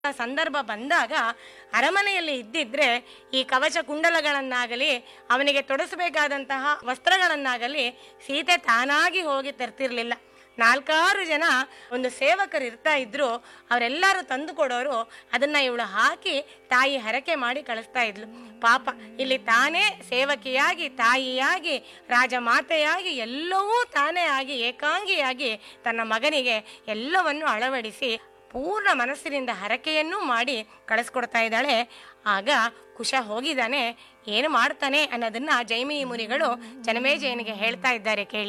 ಸಂದರ್ಭ ಬಂದಾಗ ಅರಮನೆಯಲ್ಲಿ ಇದ್ದಿದ್ರೆ ಈ ಕವಚ ಕುಂಡಲಗಳನ್ನಾಗಲಿ ಅವನಿಗೆ ತೊಡಸಬೇಕಾದಂತಹ ವಸ್ತ್ರಗಳನ್ನಾಗಲಿ ಸೀತೆ ತಾನಾಗಿ ಹೋಗಿ ತರ್ತಿರ್ಲಿಲ್ಲ ನಾಲ್ಕಾರು ಜನ ಒಂದು ಸೇವಕರು ಇರ್ತಾ ಇದ್ರು ಅವರೆಲ್ಲರೂ ತಂದು ಕೊಡೋರು ಅದನ್ನ ಇವಳು ಹಾಕಿ ತಾಯಿ ಹರಕೆ ಮಾಡಿ ಕಳಿಸ್ತಾ ಇದ್ಲು ಪಾಪ ಇಲ್ಲಿ ತಾನೇ ಸೇವಕಿಯಾಗಿ ತಾಯಿಯಾಗಿ ರಾಜಮಾತೆಯಾಗಿ ಎಲ್ಲವೂ ತಾನೇ ಆಗಿ ಏಕಾಂಗಿಯಾಗಿ ತನ್ನ ಮಗನಿಗೆ ಎಲ್ಲವನ್ನು ಅಳವಡಿಸಿ ಪೂರ್ಣ ಮನಸ್ಸಿನಿಂದ ಹರಕೆಯನ್ನೂ ಮಾಡಿ ಕಳಿಸ್ಕೊಡ್ತಾ ಇದ್ದಾಳೆ ಆಗ ಕುಶ ಹೋಗಿದ್ದಾನೆ ಏನು ಮಾಡ್ತಾನೆ ಅನ್ನೋದನ್ನ ಜೈಮಿನಿ ಮುನಿಗಳು ಜನಮೇಜಯನಿಗೆ ಹೇಳ್ತಾ ಇದ್ದಾರೆ ಕೇಳಿ